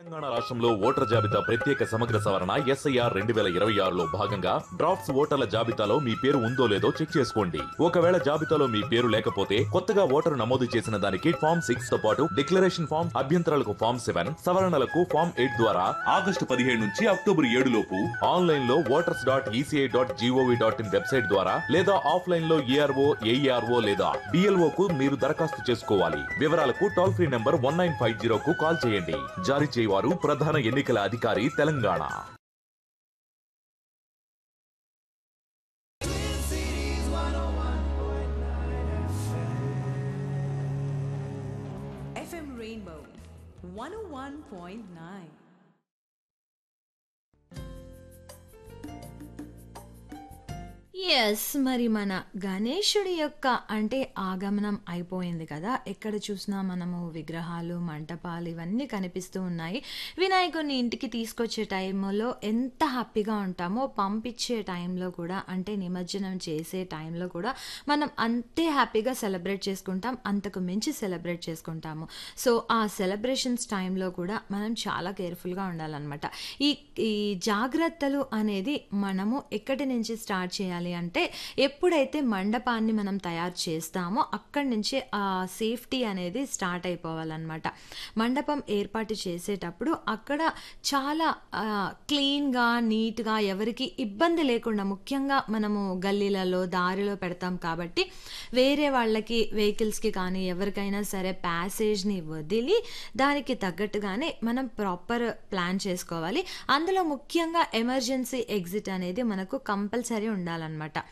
తెలంగాణ రాష్ట్రంలో ఓటర్ల జాబితా ప్రత్యేక సమగ్ర సవరణ ఎస్ఐఆర్ రెండు వేల ఇరవై ఆరులో భాగంగా డ్రాఫ్ట్స్ ఓటర్ల జాబితాలో మీ పేరు ఉందో లేదో చెక్ చేసుకోండి ఒకవేళ జాబితాలో మీ పేరు లేకపోతే కొత్తగా ఓటరు నమోదు చేసిన దానికి ఫామ్ సిక్స్ తో పాటు డిక్లరేషన్ ఫామ్ అభ్యంతరాలకు ఫామ్ సెవెన్ సవరణలకు ఫామ్ ఎయిట్ ద్వారా ఆగస్టు పదిహేడు నుంచి అక్టోబర్ ఏడు లోపు ఆన్లైన్ లో voters dot ECI dot GOV dot in website ద్వారా లేదా ఆఫ్లైన్ లో ఏఆర్ఓ ఏఈఆర్ఓ లేదా డిఎల్ఓ కు మీరు దరఖాస్తు చేసుకోవాలి వివరాలకు toll free number one nine five zero కు కాల్ చేయండి జారీ చేయవారు ప్రధాన ఎన్నికల అధికారి తెలంగాణ FM Rainbow 101.9. ఎస్ మరి మన గణేశుడి యొక్క అంటే ఆగమనం అయిపోయింది కదా ఎక్కడ చూసినా మనము విగ్రహాలు మంటపాలు ఇవన్నీ కనిపిస్తూ ఉన్నాయి వినాయకుడిని ఇంటికి తీసుకొచ్చే టైంలో ఎంత హ్యాపీగా ఉంటామో పంపించే టైంలో కూడా అంటే నిమజ్జనం చేసే టైంలో కూడా మనం అంతే హ్యాపీగా సెలబ్రేట్ చేసుకుంటాం అంతకు మించి సెలబ్రేట్ చేసుకుంటాము సో ఆ సెలబ్రేషన్స్ టైంలో కూడా మనం చాలా కేర్ఫుల్గా ఉండాలన్నమాట ఈ ఈ జాగ్రత్తలు అనేది మనము ఎక్కడి నుంచి స్టార్ట్ చేయాలి అంటే ఎప్పుడైతే మండపాన్ని మనం తయారు చేస్తామో అక్కడి నుంచి ఆ సేఫ్టీ అనేది స్టార్ట్ అయిపోవాలన్నమాట మండపం ఏర్పాటు చేసేటప్పుడు అక్కడ చాలా క్లీన్గా నీట్గా ఎవరికి ఇబ్బంది లేకుండా ముఖ్యంగా మనము గల్లీలలో దారిలో పెడతాం కాబట్టి వేరే వాళ్ళకి వెహికల్స్కి కానీ ఎవరికైనా సరే ప్యాసేజ్ని వదిలి దానికి తగ్గట్టుగానే మనం ప్రాపర్ ప్లాన్ చేసుకోవాలి అందులో ముఖ్యంగా ఎమర్జెన్సీ ఎగ్జిట్ అనేది మనకు కంపల్సరీ ఉండాలన్నమాట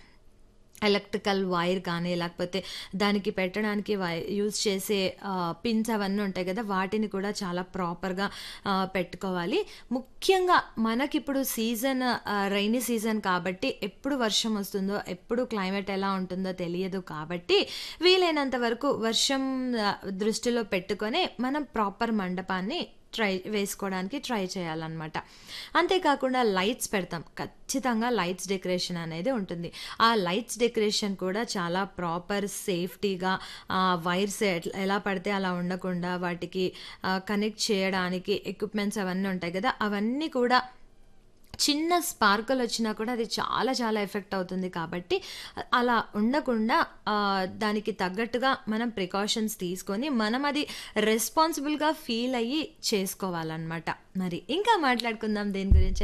ఎలక్ట్రికల్ వైర్ కానీ లేకపోతే దానికి పెట్టడానికి వై యూజ్ చేసే పిన్స్ అవన్నీ ఉంటాయి కదా వాటిని కూడా చాలా ప్రాపర్గా పెట్టుకోవాలి ముఖ్యంగా మనకిప్పుడు సీజన్ రైనీ సీజన్ కాబట్టి ఎప్పుడు వర్షం వస్తుందో ఎప్పుడు క్లైమేట్ ఎలా ఉంటుందో తెలియదు కాబట్టి వీలైనంత వరకు వర్షం ఆ, దృష్టిలో పెట్టుకొని మనం ప్రాపర్ మండపాన్ని ట్రై వేసుకోవడానికి ట్రై చేయాలన్నమాట అంతేకాకుండా లైట్స్ పెడతాం ఖచ్చితంగా లైట్స్ డెకరేషన్ అనేది ఉంటుంది ఆ లైట్స్ డెకరేషన్ కూడా చాలా ప్రాపర్ సేఫ్టీగా వైర్స్ ఎలా పడితే అలా ఉండకుండా వాటికి కనెక్ట్ చేయడానికి ఎక్విప్మెంట్స్ అవన్నీ ఉంటాయి కదా అవన్నీ కూడా చిన్న స్పార్కల్ వచ్చినా కూడా అది చాలా చాలా ఎఫెక్ట్ అవుతుంది కాబట్టి అలా ఉండకుండా ఆ, దానికి తగ్గట్టుగా మనం ప్రికాషన్స్ తీసుకొని మనం అది రెస్పాన్సిబుల్గా ఫీల్ అయ్యి చేసుకోవాలన్నమాట మరి ఇంకా మాట్లాడుకుందాం దేని గురించి